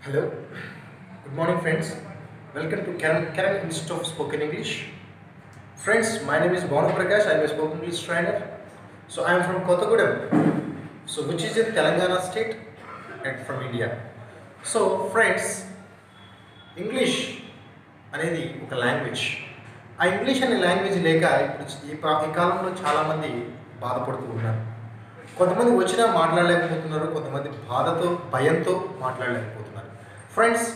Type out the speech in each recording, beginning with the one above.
Hello, good morning, friends. Welcome to Karan, Karan Institute of Spoken English. Friends, my name is Bhanu Prakash. I am a spoken English trainer. So I am from Kothagudem, so which is in Telangana state and from India. So friends, English అనేది ఒక language ఆ English అనే language లేక ఇప్పుడు ఈ ప్రా- ఈ కాలంలో చాలామంది బాధపడుతూ ఉన్నారు కొంతమంది వచ్చినా మాట్లాడలేకపోతున్నారు కొంతమంది బాధతో భయంతో మాట్లాడలేకపోతున్నారు ఫ్రెండ్స్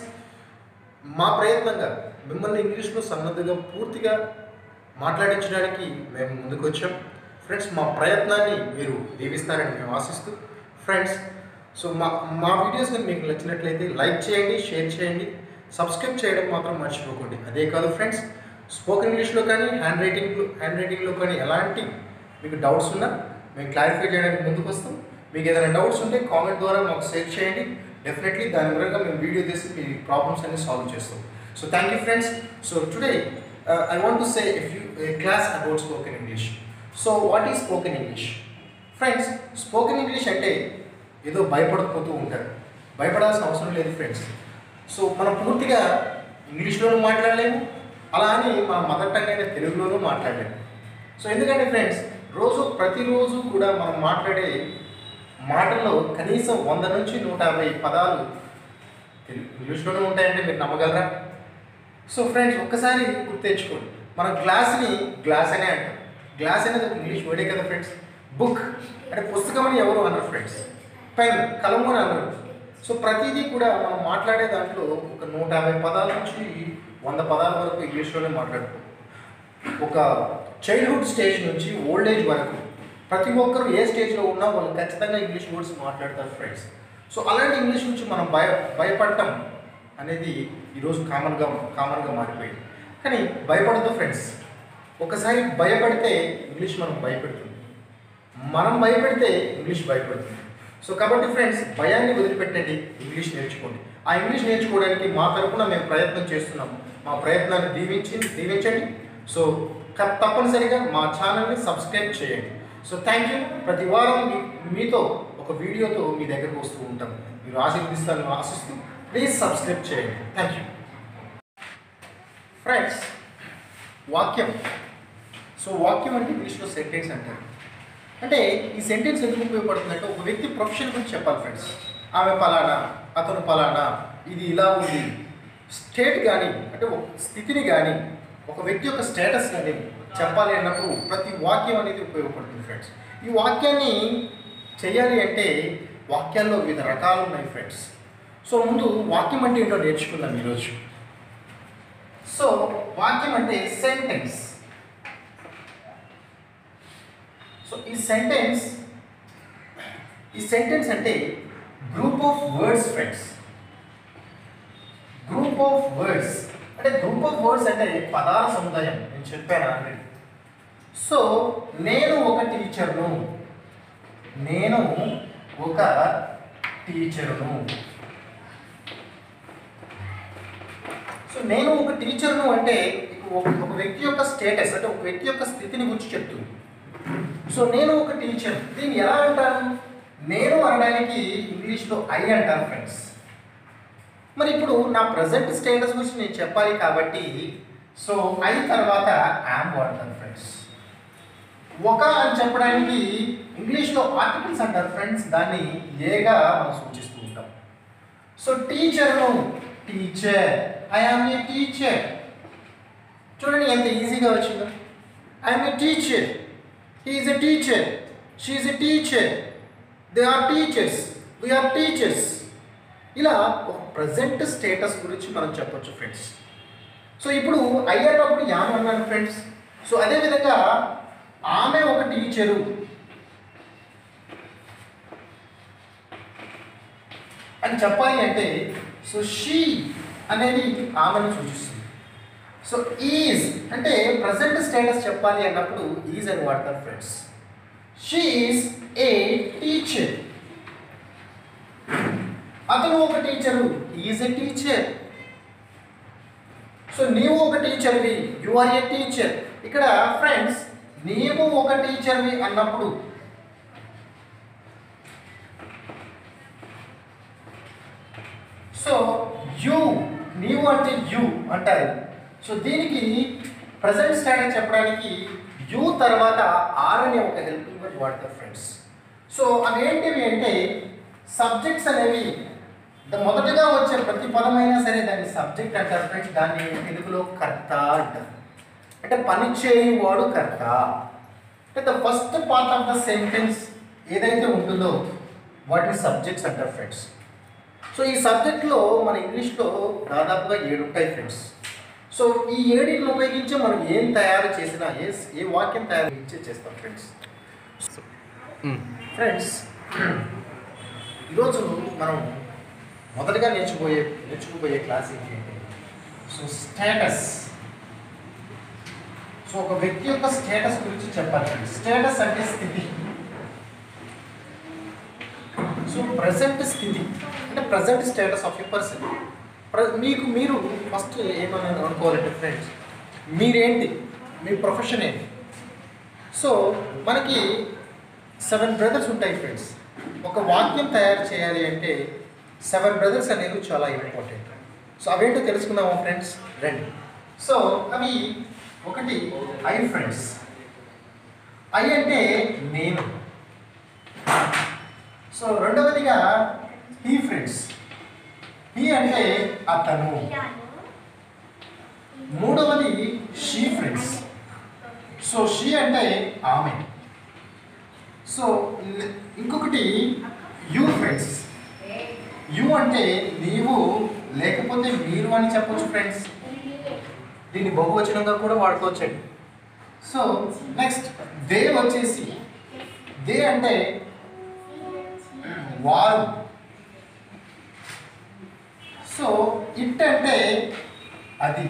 మా ప్రయత్నంగా మిమ్మల్ని ఇంగ్లీష్లో సన్నద్ధంగా పూర్తిగా మాట్లాడించడానికి మేము ముందుకు వచ్చాం ఫ్రెండ్స్ మా ప్రయత్నాన్ని మీరు దీవిస్తారని మేము ఆశిస్తూ ఫ్రెండ్స్ సో మా మా వీడియోస్ కానీ మీకు నచ్చినట్లయితే లైక్ చేయండి షేర్ చేయండి సబ్స్క్రైబ్ చేయడం మాత్రం మర్చిపోకండి అదే కాదు ఫ్రెండ్స్ స్పోకెన్ ఇంగ్లీష్లో కానీ హ్యాండ్ రైటింగ్లో హ్యాండ్ రైటింగ్లో కానీ ఎలాంటి మీకు డౌట్స్ ఉన్నా మేము క్లారిఫై చేయడానికి ముందుకు వస్తాం మీకు ఏదైనా డౌట్స్ ఉంటే కామెంట్ ద్వారా మాకు షేర్ చేయండి డెఫినెట్లీ దాని వరకు మేము వీడియో తీసి మీ ప్రాబ్లమ్స్ అన్ని సాల్వ్ చేస్తాం so thank you friends so today I want to say if you class about spoken English so what is spoken English friends spoken English అంటే ఏదో భయపడిపోతూ ఉంటారు భయపడాల్సిన అవసరం లేదు ఫ్రెండ్స్ సో మనం పూర్తిగా ఇంగ్లీష్లోనూ మాట్లాడలేము అలా అని మన మదర్ టంగ్ అయిన తెలుగులోనూ మాట్లాడలేము సో ఎందుకంటే ఫ్రెండ్స్ రోజు ప్రతిరోజు కూడా మనం మాట్లాడే మాటల్లో కనీసం వంద నుంచి నూట యాభై పదాలు తెలుగు ఇంగ్లీష్లోనే ఉంటాయంటే మీరు నమ్మగలరా సో ఫ్రెండ్స్ ఒక్కసారి గుర్తు తెచ్చుకోండి మనం గ్లాస్ని గ్లాస్ అనే అంటాం గ్లాస్ అనేది ఒక ఇంగ్లీష్ వర్డే కదా ఫ్రెండ్స్ బుక్ అంటే పుస్తకం అని ఎవరు అన్నారు ఫ్రెండ్స్ పెన్ కలము అని అన్నారు సో ప్రతిదీ కూడా మనం మాట్లాడే దాంట్లో ఒక నూట యాభై పదాల నుంచి వంద పదాల వరకు ఇంగ్లీష్లోనే మాట్లాడుకోం ఒక చైల్డ్హుడ్ స్టేజ్ నుంచి ఓల్డ్ ఏజ్ వరకు ప్రతి ఒక్కరు ఏ స్టేజ్లో ఉన్నా వాళ్ళు ఖచ్చితంగా ఇంగ్లీష్ వర్డ్స్ మాట్లాడతారు ఫ్రెండ్స్ సో అలాంటి ఇంగ్లీష్ నుంచి మనం భయ భయపడటం అనేది ఈరోజు కామన్గా కామన్గా మారిపోయింది కానీ భయపడదు ఫ్రెండ్స్ ఒకసారి భయపడితే ఇంగ్లీష్ మనం భయపెడుతుంది మనం భయపెడితే ఇంగ్లీష్ భయపడుతుంది సో కాబట్టి ఫ్రెండ్స్ భయాన్ని వదిలిపెట్టండి ఇంగ్లీష్ నేర్చుకోండి ఆ ఇంగ్లీష్ నేర్చుకోవడానికి మా తరపున మేము ప్రయత్నం చేస్తున్నాం మా ప్రయత్నాన్ని దీవించి దీవించండి సో క- తప్పనిసరిగా మా ఛానల్ని సబ్స్క్రైబ్ చేయండి సో థ్యాంక్ యూ ప్రతి వారం మీ మీతో ఒక వీడియోతో మీ దగ్గరకు వస్తూ ఉంటాం మీరు ఆశీర్వదిస్తారని ఆశిస్తూ ప్లీజ్ సబ్స్క్రైబ్ చేయండి థ్యాంక్ యూ ఫ్రెండ్స్ వాక్యం సో వాక్యం అంటే ఇంగ్లీష్లో సెంటెన్స్ అంటారు అంటే ఈ సెంటెన్స్ ఎందుకు ఉపయోగపడుతుందంటే ఒక వ్యక్తి ప్రొఫెషన్ గురించి చెప్పాలి ఫ్రెండ్స్ ఆమె పలానా అతను పలానా ఇది ఇలా ఉంది స్టేట్ కానీ అంటే ఒక స్థితిని కానీ ఒక వ్యక్తి యొక్క స్టేటస్ కానీ చెప్పాలి అన్నప్పుడు ప్రతి వాక్యం అనేది ఉపయోగపడుతుంది ఫ్రెండ్స్ ఈ వాక్యాన్ని చేయాలి అంటే వాక్యాల్లో వివిధ రకాలు ఉన్నాయి ఫ్రెండ్స్ సో ముందు వాక్యం అంటే ఏంటో నేర్చుకుందాం ఈరోజు సో వాక్యం అంటే సెంటెన్స్ సో ఈ సెంటెన్స్ ఈ సెంటెన్స్ అంటే group of words friends group of words అంటే గ్రూప్ ఆఫ్ వర్డ్స్ అంటే పదాల సముదాయం నేను చెప్పాను ఆల్రెడీ సో నేను ఒక టీచర్ను నేను ఒక టీచర్ను సో నేను ఒక టీచర్ను అంటే ఒక ఒక వ్యక్తి యొక్క స్టేటస్ అంటే ఒక వ్యక్తి యొక్క స్థితిని గురించి చెప్తుంది సో నేను ఒక టీచర్ దీన్ని ఎలా అంటారు నేను అనడానికి ఇంగ్లీష్లో ఐ అంటారు ఫ్రెండ్స్ మరి ఇప్పుడు నా ప్రజెంట్ స్టేటస్ గురించి నేను చెప్పాలి కాబట్టి సో ఐ తర్వాత యామ్ వాడతాను ఫ్రెండ్స్ ఒక అని చెప్పడానికి ఇంగ్లీష్లో ఆర్టికల్స్ అంటారు ఫ్రెండ్స్ దాన్ని ఏగా మనం సూచిస్తూ ఉంటాం సో టీచర్ను teacher I am a teacher చూడండి ఎంత ఈజీగా వచ్చిందో I'm a teacher he is a teacher she is a teacher they are teachers we are teachers ఇలా ఒక ప్రజెంట్ స్టేటస్ గురించి మనం చెప్పొచ్చు ఫ్రెండ్స్ సో ఇప్పుడు అయ్యేటప్పుడు యామ్ అన్నాను ఫ్రెండ్స్ సో అదేవిధంగా ఆమె ఒక టీచరు అని చెప్పాలి అంటే సో షీ అనేది ఆమెను సూచిస్తుంది సో ఈజ్ అంటే ప్రజెంట్ స్టేటస్ చెప్పాలి అన్నప్పుడు ఈజ్ అని వాడతారు friends she is a teacher అతను ఒక teacher is a teacher so నీవు ఒక టీచర్వి యు ఆర్ ఏ టీచర్ ఇక్కడ ఫ్రెండ్స్ నీవు ఒక టీచర్వి అన్నప్పుడు సో యు నీవు అంటే యు అంటారు సో దీనికి ప్రజెంట్ స్టాటస్ చెప్పడానికి యు తర్వాత ఆర్ అనే ఒక హెల్పింగ్ వర్డ్ వాడతారు ఫ్రెండ్స్ సో అవి ఏంటివి అంటే సబ్జెక్ట్స్ అనేవి ద- మొదటగా వచ్చే ప్రతి పదమైనా సరే దాన్ని సబ్జెక్ట్ అంటారు ఫ్రెండ్స్ దాన్ని తెలుగులో కర్త అంటారు అంటే పని చేయువాడు కర్త అంటే the first part of the sentence ఏదైతే ఉంటుందో వాటిని సబ్జెక్ట్స్ అంటారు ఫ్రెండ్స్ సో ఈ సబ్జెక్ట్లో మన ఇంగ్లీష్లో దాదాపుగా ఏడు ఉంటాయి ఫ్రెండ్స్ సో ఈ ఏడింటిని ఉపయోగించి మనం ఏం తయారు చేసినా ఏ ఏ వాక్యం తయారు ఇచ్చే చేస్తాం ఫ్రెండ్స్ ఫ్రెండ్స్ ఈరోజు మనం మొదటగా నేర్చుకోబోయే నేర్చుకోబోయే క్లాస్ ఏంటి అంటే సో స్టేటస్ సో ఒక వ్యక్తి యొక్క స్టేటస్ గురించి చెప్పాలి స్టేటస్ అంటే స్థితి సో ప్రజెంట్ స్థితి అంటే present status of a person మీకు మీరు ఫస్ట్ ఏమని అనుకోవాలంటే ఫ్రెండ్స్ మీరేంటి మీ ప్రొఫెషన్ ఏంటి సో మనకి సెవెన్ బ్రదర్స్ ఉంటాయి ఫ్రెండ్స్ ఒక వాక్యం తయారు చేయాలి అంటే సెవెన్ బ్రదర్స్ అనేవి చాలా ఇంపార్టెంట్ సో అవేంటో తెలుసుకుందామా ఫ్రెండ్స్ రండి సో అవి ఒకటి ఐ ఫ్రెండ్స్ ఐ అంటే నేను సో రెండవదిగా హీ ఫ్రెండ్స్ హీ అంటే అతను మూడవది షీ ఫ్రెండ్స్ సో షీ అంటే ఆమె సో న- ఇంకొకటి యూ ఫ్రెండ్స్ యు అంటే నీవు లేకపోతే మీరు అని చెప్పొచ్చు ఫ్రెండ్స్ దీన్ని బహువచనంగా కూడా వాడుకోవచ్చండి సో నెక్స్ట్ దే వచ్చేసి దే అంటే వారు సో ఇట్ అంటే అది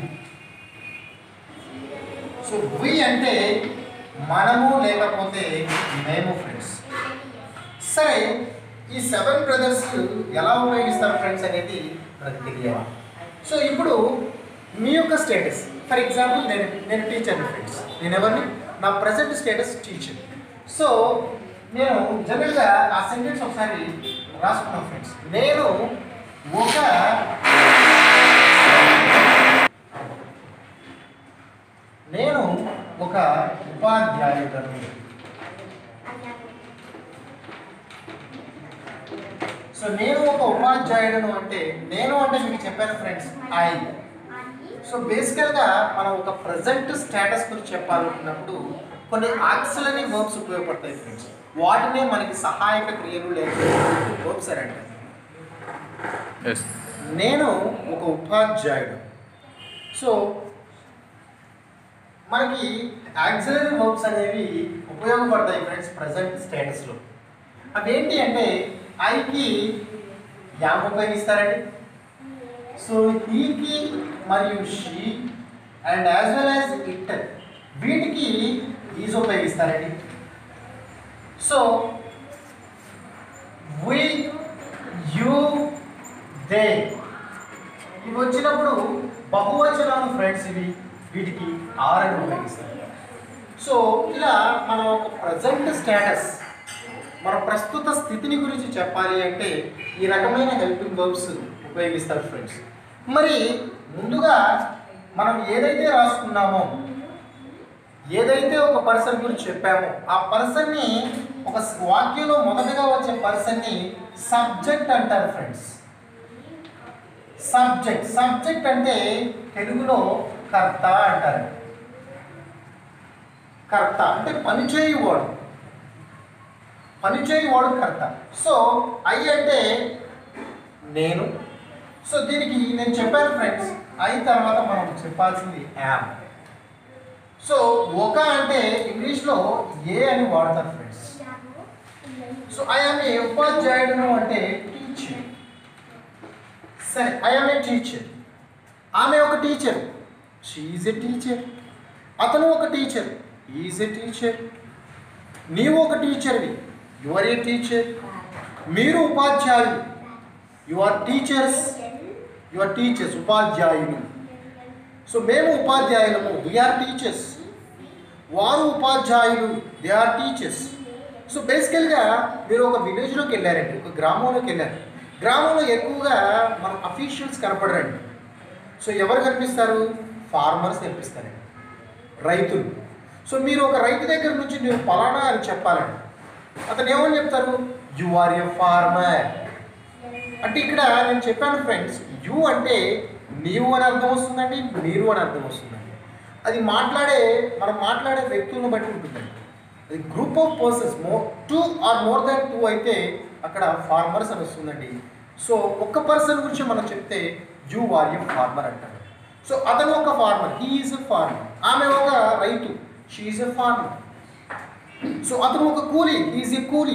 సో వి అంటే మనము లేకపోతే మేము ఫ్రెండ్స్ సరే ఈ సెవెన్ బ్రదర్స్ ఎలా ఉపయోగిస్తారు ఫ్రెండ్స్ అనేది మనకు తెలియాలి సో ఇప్పుడు మీ యొక్క స్టేటస్ ఫర్ ఎగ్జాంపుల్ నేను నేను టీచర్ ఫ్రెండ్స్ నేను ఎవరిని నా ప్రజెంట్ స్టేటస్ టీచర్ సో నేను జనరల్గా ఆ సెంటెన్స్ ఒకసారి రాసుకున్నాను ఫ్రెండ్స్ నేను ఒక నేను ఒక ఉపాధ్యాయుడను సో నేను ఒక ఉపాధ్యాయుడను అంటే నేను అంటే మీకు చెప్పాను ఫ్రెండ్స్ ఐ సో బేసికల్గా మనం ఒక ప్రజెంట్ స్టేటస్ గురించి చెప్పాలనుకున్నప్పుడు కొన్ని ఆక్సిలరీ వర్బ్స్ ఉపయోగపడతాయి ఫ్రెండ్స్ వాటినే మనకి సహాయక క్రియలు లేదా వర్బ్స్ అని అంటారు ఎస్ నేను ఒక ఉపాధ్యాయుడు సో మనకి యాక్సిలరీ వర్బ్స్ అనేవి ఉపయోగపడతాయి ఫ్రెండ్స్ ప్రజెంట్ స్టేటస్లో అవేంటి అంటే ఐకి యామ్ ఉపయోగిస్తారండి సో హీకి మరియు she and as well as it వీటికి ఈజ్ ఉపయోగిస్తారండి సో వి యూ దే ఇవి వచ్చినప్పుడు బహువచనాలు ఫ్రెండ్స్ ఇవి వీటికి ఆర్ అని ఉపయోగిస్తారు సో ఇలా మనం ఒక ప్రజెంట్ స్టేటస్ మన ప్రస్తుత స్థితిని గురించి చెప్పాలి అంటే ఈ రకమైన హెల్పింగ్ వర్బ్స్ ఉపయోగిస్తారు ఫ్రెండ్స్ మరి ముందుగా మనం ఏదైతే రాసుకున్నామో ఏదైతే ఒక పర్సన్ గురించి చెప్పామో ఆ పర్సన్ని ఒక వాక్యంలో మొదటగా వచ్చే పర్సన్ని సబ్జెక్ట్ అంటారు ఫ్రెండ్స్ సబ్జెక్ట్ సబ్జెక్ట్ అంటే తెలుగులో కర్త అంటారు కర్త అంటే పనిచేయువాడు పనిచేయువాడు కర్త సో ఐ అంటే నేను సో దీనికి నేను చెప్పాను ఫ్రెండ్స్ ఐ తర్వాత మనం చెప్పాల్సింది యామ్ సో ఒక అంటే ఇంగ్లీష్లో ఏ అని వాడతారు friends so I am a ఉపాధ్యాయుడును అంటే టీచర్ సరే ఐ ఆమ్ ఏ టీచర్ ఆమె ఒక టీచర్ షీఈ్ ఎ టీచర్ అతను ఒక టీచర్ ఈజ్ ఎ టీచర్ నీవు ఒక టీచర్వి యు ఆర్ ఏ టీచర్ మీరు ఉపాధ్యాయులు you are teachers you are teachers ఉపాధ్యాయులు సో మేము ఉపాధ్యాయులము వీఆర్ టీచర్స్ వారు ఉపాధ్యాయులు దే ఆర్ టీచర్స్ సో బేసికల్గా మీరు ఒక విలేజ్లోకి వెళ్ళారండి ఒక గ్రామంలోకి వెళ్ళారు గ్రామంలో ఎక్కువగా మన అఫీషియల్స్ కనపడరండి సో ఎవరు కనిపిస్తారు ఫార్మర్స్ కనిపిస్తారండి రైతులు సో మీరు ఒక రైతు దగ్గర నుంచి నువ్వు పలానా అని చెప్పాలండి అతను ఏమని చెప్తారు యు ఆర్ ఎ ఫార్మర్ అంటే ఇక్కడ నేను చెప్పాను ఫ్రెండ్స్ యు అంటే నీవు అని అర్థం వస్తుందండి మీరు అని అర్థం వస్తుందండి అది మాట్లాడే మనం మాట్లాడే వ్యక్తులను బట్టి ఉంటుందండి అది group of persons more two or more than two అయితే అక్కడ ఫార్మర్స్ అని వస్తుందండి సో ఒక్క పర్సన్ గురించి మనం చెప్తే యు ఆర్ ఎ ఫార్మర్ అంటారు సో అతను ఒక farmer he is a farmer ఆమె ఒక రైతు she is a farmer so అతను ఒక కూలీ ఈజ్ ఎ కూలీ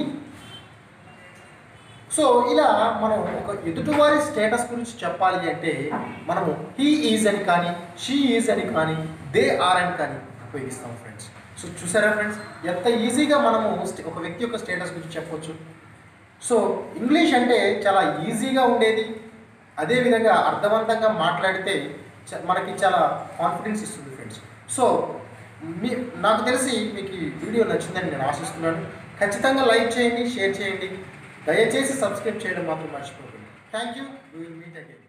సో ఇలా మనం ఒక ఎదుటివారి స్టేటస్ గురించి చెప్పాలి అంటే మనము హీ ఈజ్ అని కానీ షీ ఈజ్ అని కానీ దే ఆర్ అని కానీ ఉపయోగిస్తాం ఫ్రెండ్స్ సో చూసారా ఫ్రెండ్స్ ఎంత ఈజీగా మనము స్టే- ఒక వ్యక్తి యొక్క స్టేటస్ గురించి చెప్పొచ్చు సో ఇంగ్లీష్ అంటే చాలా ఈజీగా ఉండేది అదేవిధంగా అర్థవంతంగా మాట్లాడితే చ- మనకి చాలా కాన్ఫిడెన్స్ ఇస్తుంది ఫ్రెండ్స్ సో మీ నాకు తెలిసి మీకు ఈ వీడియో నచ్చిందని నేను ఆశిస్తున్నాను ఖచ్చితంగా లైక్ చేయండి షేర్ చేయండి దయచేసి సబ్స్క్రైబ్ చేయడం మాత్రం మర్చిపోకండి thank you will meet again